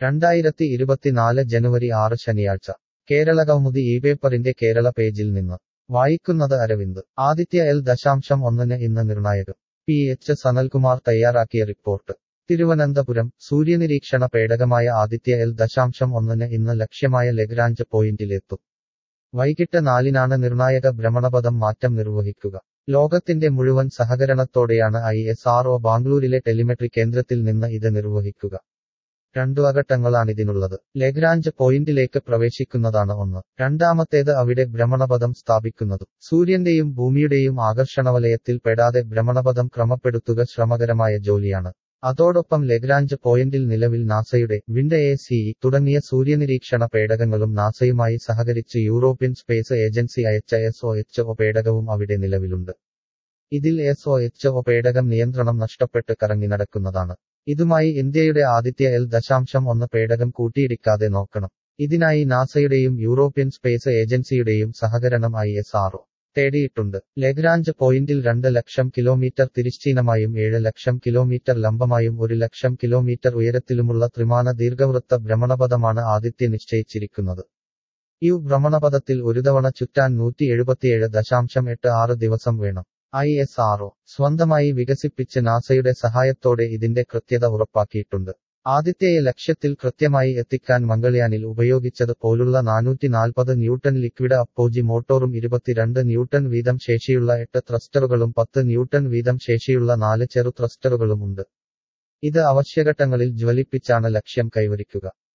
രണ്ടായിരത്തി ഇരുപത്തിനാല് ജനുവരി ആറ് ശനിയാഴ്ച കേരളകൗമുദി ഈ പേപ്പറിന്റെ കേരള പേജിൽ നിന്ന് വായിക്കുന്നത് അരവിന്ദ് ആദിത്യ എൽ ദശാംശം ഒന്നിന് ഇന്ന് നിർണായകം പി എച്ച് സനൽകുമാർ തയ്യാറാക്കിയ റിപ്പോർട്ട് തിരുവനന്തപുരം സൂര്യനിരീക്ഷണ പേടകമായ ആദിത്യ എൽ ദശാംശം ഒന്നിന് ഇന്ന് ലക്ഷ്യമായ ലഗ്രാഞ്ച് പോയിന്റിലെത്തും വൈകിട്ട് നാലിനാണ് നിർണായക ഭ്രമണപഥം മാറ്റം നിർവഹിക്കുക ലോകത്തിന്റെ മുഴുവൻ സഹകരണത്തോടെയാണ് ഐ എസ് ആർ ഒ ബാംഗ്ലൂരിലെ ടെലിമെട്രി കേന്ദ്രത്തിൽ നിന്ന് ഇത് നിർവഹിക്കുക രണ്ടു അഘട്ടങ്ങളാണിതിനുള്ളത് ലഗ്രാഞ്ച് പോയിന്റിലേക്ക് പ്രവേശിക്കുന്നതാണ് ഒന്ന് രണ്ടാമത്തേത് അവിടെ ഭ്രമണപഥം സ്ഥാപിക്കുന്നതും സൂര്യന്റെയും ഭൂമിയുടെയും ആകർഷണവലയത്തിൽ പെടാതെ ഭ്രമണപഥം ക്രമപ്പെടുത്തുക ശ്രമകരമായ ജോലിയാണ് അതോടൊപ്പം ലഗ്രാഞ്ച് പോയിന്റിൽ നിലവിൽ നാസയുടെ വിൻഡ് എ സി തുടങ്ങിയ സൂര്യനിരീക്ഷണ പേടകങ്ങളും നാസയുമായി സഹകരിച്ച് യൂറോപ്യൻ സ്പേസ് ഏജൻസി അയച്ച എസ് ഒ എച്ച് ഒ പേടകവും അവിടെ നിലവിലുണ്ട് ഇതിൽ എസ് ഒ എച്ച് ഒ പേടകം നിയന്ത്രണം നഷ്ടപ്പെട്ട് കറങ്ങി നടക്കുന്നതാണ് ഇതുമായി ഇന്ത്യയുടെ ആദിത്യ എൽ ദശാംശം ഒന്ന് പേടകം കൂട്ടിയിടിക്കാതെ നോക്കണം ഇതിനായി നാസയുടെയും യൂറോപ്യൻ സ്പേസ് ഏജൻസിയുടെയും സഹകരണം ഐ എസ് ആർഒ തേടിയിട്ടുണ്ട് ലഗ്രാഞ്ച് പോയിന്റിൽ രണ്ട് ലക്ഷം കിലോമീറ്റർ തിരിശ്ചീനമായും ഏഴ് ലക്ഷം കിലോമീറ്റർ ലംബമായും ഒരു ലക്ഷം കിലോമീറ്റർ ഉയരത്തിലുമുള്ള ത്രിമാന ദീർഘവൃത്ത ഭ്രമണപഥമാണ് ആദിത്യ നിശ്ചയിച്ചിരിക്കുന്നത് ഈ ഭ്രമണപഥത്തിൽ ഒരു തവണ ചുറ്റാൻ നൂറ്റി എഴുപത്തിയേഴ് ദശാംശം എട്ട് ആറ് ദിവസം വേണം ഐ എസ് ആർഒ സ്വന്തമായി വികസിപ്പിച്ച് നാസയുടെ സഹായത്തോടെ ഇതിന്റെ കൃത്യത ഉറപ്പാക്കിയിട്ടുണ്ട് ആദിത്യയെ ലക്ഷ്യത്തിൽ കൃത്യമായി എത്തിക്കാൻ മംഗൾയാനിൽ ഉപയോഗിച്ചത് പോലുള്ള നാനൂറ്റി നാൽപ്പത് ന്യൂട്ടൺ ലിക്വിഡ് അപ്പോജി മോട്ടോറും ഇരുപത്തിരണ്ട് ന്യൂട്ടൺ വീതം ശേഷിയുള്ള എട്ട് ത്രസ്റ്ററുകളും പത്ത് ന്യൂട്ടൺ വീതം ശേഷിയുള്ള നാല് ചെറു ത്രസ്റ്ററുകളും ഉണ്ട് ഇത് അവശ്യഘട്ടങ്ങളിൽ ജ്വലിപ്പിച്ചാണ് ലക്ഷ്യം കൈവരിക്കുക